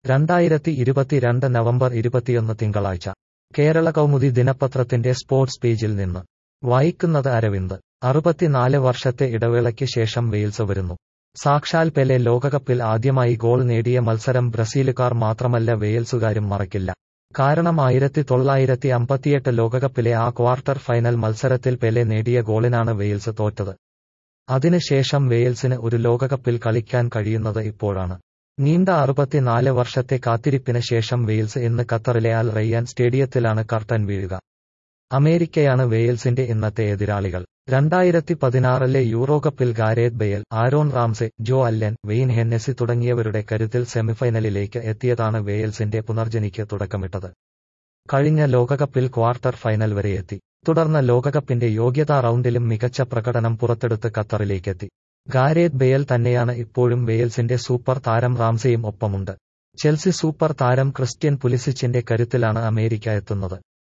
രണ്ടായിരത്തി ഇരുപത്തിരണ്ട് നവംബർ ഇരുപത്തിയൊന്ന് തിങ്കളാഴ്ച കേരള കൗമുദി ദിനപത്രത്തിന്റെ സ്പോർട്സ് പേജിൽ നിന്ന് വായിക്കുന്നത് അരവിന്ദ് അറുപത്തിനാല് വർഷത്തെ ഇടവേളയ്ക്ക് ശേഷം വെയിൽസ് വരുന്നു സാക്ഷാൽ പെലെ ലോകകപ്പിൽ ആദ്യമായി ഗോൾ നേടിയ മത്സരം ബ്രസീലുകാർ മാത്രമല്ല വെയിൽസുകാരും മറക്കില്ല കാരണം ആയിരത്തി തൊള്ളായിരത്തി അമ്പത്തിയെട്ട് ലോകകപ്പിലെ ആ ക്വാർട്ടർ ഫൈനൽ മത്സരത്തിൽ പെലെ നേടിയ ഗോളിനാണ് വെയിൽസ് തോറ്റത് അതിനുശേഷം വെയിൽസിന് ഒരു ലോകകപ്പിൽ കളിക്കാൻ കഴിയുന്നത് ഇപ്പോഴാണ് നീണ്ട അറുപത്തിനാല് വർഷത്തെ കാത്തിരിപ്പിന് ശേഷം വെയിൽസ് ഇന്ന് ഖത്തറിലെ അൽ റയ്യാൻ സ്റ്റേഡിയത്തിലാണ് കർട്ടൻ വീഴുക അമേരിക്കയാണ് വെയിൽസിന്റെ ഇന്നത്തെ എതിരാളികൾ രണ്ടായിരത്തി പതിനാറിലെ യൂറോകപ്പിൽ Gareth Bale Aaron Ramsey Joe Allen Wayne Hennessey തുടങ്ങിയവരുടെ കരുത്തിൽ സെമിഫൈനലിലേക്ക് എത്തിയതാണ് വെയിൽസിന്റെ പുനർജനിക്ക് തുടക്കമിട്ടത് കഴിഞ്ഞ ലോകകപ്പിൽ ക്വാർട്ടർ ഫൈനൽ വരെ എത്തി തുടർന്ന് ലോകകപ്പിന്റെ യോഗ്യതാ റൗണ്ടിലും മികച്ച പ്രകടനം പുറത്തെടുത്ത് ഖത്തറിലേക്കെത്തി ഗാരേത് ബെയൽ തന്നെയാണ് ഇപ്പോഴും വെയിൽസിന്റെ സൂപ്പർ താരം റാംസെയും ഒപ്പമുണ്ട് ചെൽസി സൂപ്പർ താരം ക്രിസ്ത്യൻ പുലിസിച്ചിന്റെ കരുത്തിലാണ് അമേരിക്ക എത്തുന്നത്